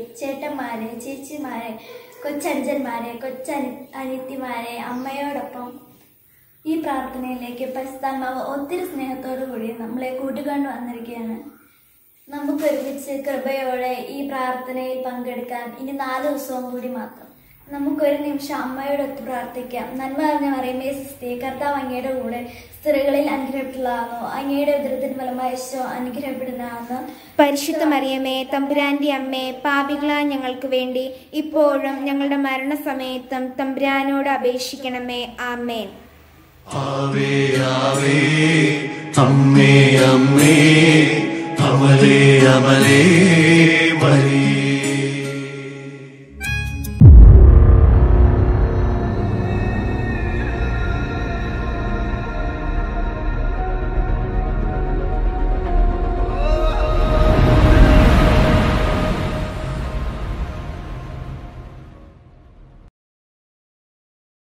ചേട്ടന്മാരെ ചേച്ചിമാരെ കൊച്ചനുജന്മാരെ കൊച്ചനി അനിയത്തിമാരെ അമ്മയോടൊപ്പം ഈ പ്രാർത്ഥനയിലേക്ക് പരിശുദ്ധാത്മാവ് ഒത്തിരി സ്നേഹത്തോടു കൂടി നമ്മളെ കൂട്ടിക്കൊണ്ട് വന്നിരിക്കുകയാണ് നമുക്ക് ഒരുമിച്ച് കൃപയോടെ ഈ പ്രാർത്ഥനയിൽ പങ്കെടുക്കാൻ ഇനി നാല് ദിവസവും കൂടി മാത്രം നമുക്കൊരു നിമിഷം അമ്മയോടൊത്ത് പ്രാർത്ഥിക്കാം നന്മ അറിഞ്ഞ പറയുമേ സിസ്തി കർത്താവ് അങ്ങയുടെ കൂടെ സ്ത്രീകളിൽ അനുഗ്രഹപ്പെട്ടുള്ളതാണോ അങ്ങയുടെ ഉദരത്തിന് ഫലമായി ഈശോ അനുഗ്രഹപ്പെടുന്നതാണോ പരിശുദ്ധ മറിയമേ തമ്പുരാന്റെ അമ്മേ പാപികളായ ഞങ്ങൾക്ക് വേണ്ടി ഇപ്പോഴും ഞങ്ങളുടെ മരണസമയത്തും തമ്പുരാനോട് അപേക്ഷിക്കണമേ ആമേൻ ആവേ ആവേ അമ്മേ അമ്മേ അമലേ അമലേ മരിയ